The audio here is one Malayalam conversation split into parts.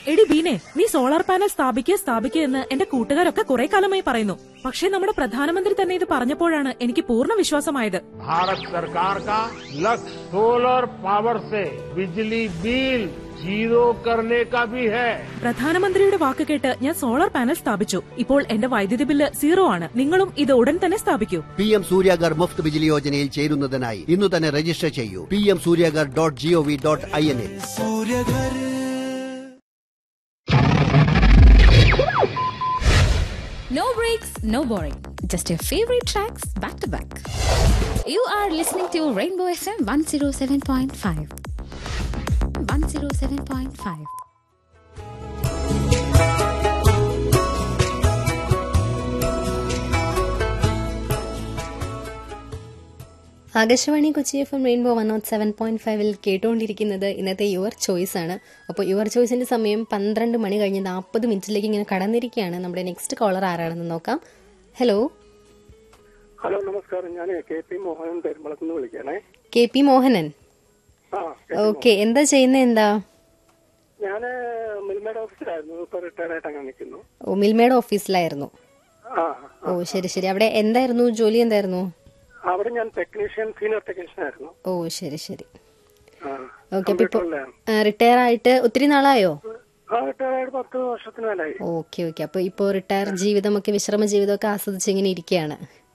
എടി ബീനെ നീ സോളാർ പാനൽ സ്ഥാപിക്കുക സ്ഥാപിക്കുക എന്ന് എന്റെ കൂട്ടുകാരൊക്കെ കുറെ കാലമായി പറയുന്നു പക്ഷേ നമ്മുടെ പ്രധാനമന്ത്രി തന്നെ ഇത് പറഞ്ഞപ്പോഴാണ് എനിക്ക് പൂർണ്ണ വിശ്വാസമായത് भारत सरकार का लक्ष्य सोलर पावर से बिजली बिल जीरो करने का भी है പ്രധാനമന്ത്രിയുടെ വാക്ക് കേട്ട് ഞാൻ സോളാർ പാനൽ സ്ഥാപിച്ചു ഇപ്പോൾ എന്റെ വൈദ്യുതി ബില്ല് സീറോ ആണ് നിങ്ങളും ഇത് ഉടൻ തന്നെ സ്ഥാപിക്കൂ പി എം സൂര്യാഗർ മുഫ്ത് ബിജിലി യോജനയിൽ ചേരുന്നതിനായി ഇന്ന് തന്നെ രജിസ്റ്റർ ചെയ്യൂ P M സൂര്യാഗർ dot G O V dot I N L No breaks, no boring. Just your favorite tracks back to back. You are listening to Rainbow FM 107.5. 107.5. Akashvani Kochi F M rainbow one nought seven point ഫൈവിൽ കേട്ടുകൊണ്ടിരിക്കുന്നത് ഇന്നത്തെ യുവർ ചോയ്സ് ആണ് അപ്പോൾ യുവർ ചോയ്സിന്റെ സമയം പന്ത്രണ്ട് മണി കഴിഞ്ഞ് നാൽപ്പത് മിനിറ്റിലേക്ക് ഇങ്ങനെ കടന്നിരിക്കുകയാണ് നമ്മുടെ നെക്സ്റ്റ് കോളർ ആരാണെന്ന് നോക്കാം ഹലോ ഹലോ നമസ്കാരം ഞാൻ കെ പി മോഹനൻ പെരുമ്പളത്ത് നിന്ന് വിളിക്കണേ കെ പി മോഹനൻ ആ ഓക്കെ എന്താ ചെയ്യുന്നത് എന്താ ഞാൻ മിൽമേഡ് ഓഫീസിലായിരുന്നു ഇപ്പൊ റിട്ടയർഡ് ആയിട്ട് അങ്ങനെ നിൽക്കുന്നു ഓ മിൽമേഡ് ഓഫീസിലായിരുന്നു ആ ഓ ശരി ശരി അവിടെ എന്തായിരുന്നു ജോലി എന്തായിരുന്നു അവിടെ ഞാൻ ടെക്നീഷ്യൻ സീനിയർ ടെക്നീഷ്യൻ ആയിരുന്നു ഓ ശരി ശരി ആ ഓക്കെ അപ്പൊ ഇപ്പൊ കമ്പ്യൂട്ടറിലാണ്. റിട്ടയർ ആയിട്ട് ഒത്തിരി നാളായോ ആ റിട്ടയർഡ് ആയിട്ട് പത്ത് വർഷത്തിന് മേലായി ഓക്കെ ഓക്കെ അപ്പൊ ഇപ്പൊ റിട്ടയർ ജീവിതമൊക്കെ വിശ്രമ ജീവിതമൊക്കെ ആസ്വദിച്ച് ഇങ്ങനെ ഇരിക്കുകയാണ്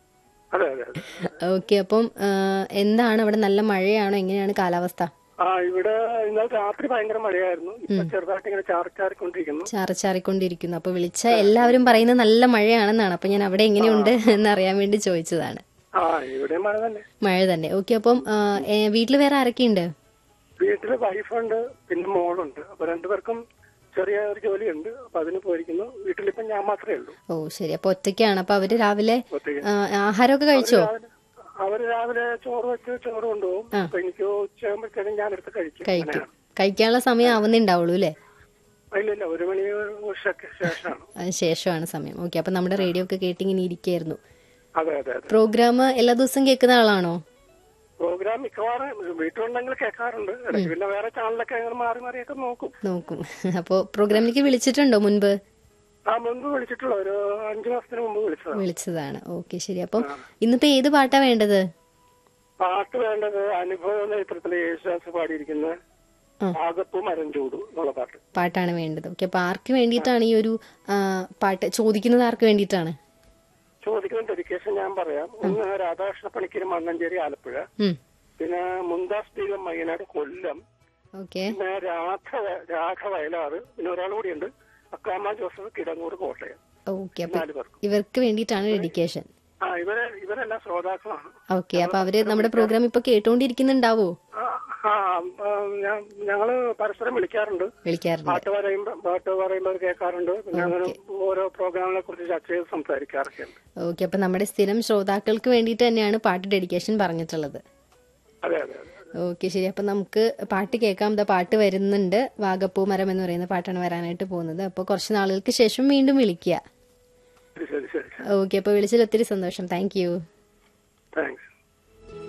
അതെ അതെ അതെ ഓക്കെ അപ്പം ആ, എന്താണ് അവിടെ നല്ല മഴയാണോ എങ്ങനെയാണ് കാലാവസ്ഥ ആ ഇവിടെ ഇന്നലെ രാത്രി ഭയങ്കര മഴയായിരുന്നു ഇപ്പൊ ചെറുതായിട്ട് ഇങ്ങനെ ചാറി ചാറിക്കൊണ്ടിരിക്കുന്നു ചാറി ചാറിക്കൊണ്ടിരിക്കുന്നു അപ്പൊ വിളിച്ച എല്ലാവരും പറയുന്നത് നല്ല മഴയാണെന്നാണ് അപ്പൊ ഞാൻ അവിടെ എങ്ങനെയുണ്ട് എന്ന് അറിയാൻ വേണ്ടി ചോദിച്ചതാണ് ആ ഇവിടെ മഴ തന്നെ മഴ തന്നെ ഓക്കെ അപ്പം ആ, ഏ, വീട്ടില് വേറെ ആരൊക്കെയുണ്ട് വീട്ടില് വൈഫുണ്ട് പിന്നെ മോളുണ്ട് അപ്പൊ രണ്ടുപേർക്കും ചെറിയ ഒരു ജോലിയുണ്ട് അപ്പൊ അതിന് പോയിരിക്കുന്നു വീട്ടിലിപ്പം ഞാൻ മാത്രമേ ഉള്ളൂ ഓ ശരി അപ്പൊ ഒറ്റയ്ക്കാണ് അപ്പൊ അവര് രാവിലെ ഒറ്റയ്ക്ക്. ആ, ആഹാരമൊക്കെ കഴിച്ചോ രാവിലെ- അവര് രാവിലെ ചോറ് വെച്ച് ചോറ് കൊണ്ടുപോകും അപ്പൊ എനിക്ക് ഉച്ചയാകുമ്പോഴത്തേനും ഞാൻ എടുത്ത് കഴിക്കും കഴിക്കും അങ്ങനെയാണ്. കഴിക്കാനുള്ള സമയം ആവുന്നുണ്ടാവുള്ളൂ അല്ലേ ഇല്ല ഇല്ല ഒരു മണി ഉച്ചയ്ക്ക് ശേഷമാണ് അതിന് ശേഷമാണ് സമയം ഓക്കെ അപ്പൊ നമ്മുടെ റേഡിയോ ഒക്കെ കേട്ടിങ്ങനെ ഇരിക്കായിരുന്നു അതെ അതെ അതെ പ്രോഗ്രാം എല്ലാ ദിവസവും കേൾക്കുന്ന ആളാണോ പ്രോഗ്രാം മിക്കവാറും വീട്ടിലുണ്ടെങ്കിൽ കേൾക്കാറുണ്ട് ഇടയ്ക്ക് പിന്നെ വേറെ ചാനലൊക്കെ അങ്ങനെ മാറി മാറിയൊക്കെ നോക്കും നോക്കും അപ്പോ പ്രോഗ്രാമിലേക്ക് വിളിച്ചിട്ടുണ്ടോ മുൻപ് ആ മുൻപ് വിളിച്ചിട്ടുള്ള ഒരു അഞ്ചു മാസത്തിന് മുമ്പ് വിളിച്ചതാണ് വിളിച്ചതാണ് ഓക്കെ ശരി അപ്പം ഇന്നിപ്പോ ഏത് പാട്ടാ വേണ്ടത് പാട്ട് വേണ്ടത് അനുഭവ എന്ന ചിത്രത്തിലെ യേശുദാസ് പാടിയിരിക്കുന്ന ആ. ആകപ്പും മരം ചൂടും എന്നുള്ള പാട്ട് പാട്ടാണ് വേണ്ടത് ഓക്കെ അപ്പൊ ആർക്ക് വേണ്ടിയിട്ടാണ് ഈ ഒരു ആ, പാട്ട് ചോദിക്കുന്നത് ആർക്ക് വേണ്ടിയിട്ടാണ് ചോദിക്കുന്ന ഡെഡിക്കേഷൻ ഞാൻ പറയാം ഒന്ന് രാധാകൃഷ്ണ പണിക്കര് മണ്ണഞ്ചേരി ആലപ്പുഴ ഉം പിന്നെ മുന്താസ് ബീഗം മയ്യനാട് കൊല്ലം ഓക്കെ പിന്നെ രാഘ രാഘ വയലാറ് പിന്നെ ഒരാൾ കൂടിയുണ്ട് അക്കാമ ജോസഫ് കിടങ്ങൂർ കോട്ടയം ഓക്കെ അപ്പൊ നാല് പേർക്ക് ഇവർക്ക് വേണ്ടിയിട്ടാണ് ഡെഡിക്കേഷൻ ആ ഇവരെ ഇവരെല്ലാം ശ്രോതാക്കളാണ് ഓക്കെ അപ്പൊ അവര് നമ്മുടെ പ്രോഗ്രാം ഇപ്പൊ കേട്ടോണ്ടിരിക്കുന്നുണ്ടാവോ ആ, ആ ആ, ഞാൻ- ഞങ്ങള് പരസ്പരം വിളിക്കാറുണ്ട് വിളിക്കാറുണ്ട് പാട്ട് പറയുമ്പോ പാട്ട് പറയുമ്പോൾ കേൾക്കാറുണ്ട് പിന്നെ അങ്ങനെ ഓരോ പ്രോഗ്രാമിനെ കുറിച്ച് ചർച്ച ചെയ്ത് സംസാരിക്കാറൊക്കെ ഉണ്ട് ഓക്കെ അപ്പൊ നമ്മുടെ സ്ഥിരം ശ്രോതാക്കൾക്ക് വേണ്ടിയിട്ട് തന്നെയാണ് പാട്ട് ഡെഡിക്കേഷൻ പറഞ്ഞിട്ടുള്ളത് അതെ അതെ അതെ ഓക്കെ ശരി അപ്പൊ നമുക്ക് പാട്ട് കേൾക്കാം ദാ പാട്ട് വരുന്നുണ്ട് വാഗപ്പൂ മരം എന്ന് പറയുന്ന പാട്ടാണ് വരാനായിട്ട് പോകുന്നത് അപ്പൊ കുറച്ച് നാളുകൾക്ക് ശേഷം വീണ്ടും വിളിക്കുക ശരി ശരി ശരി ഓക്കെ അപ്പൊ വിളിച്ചതിൽ ഒത്തിരി സന്തോഷം താങ്ക് യു താങ്ക്സ്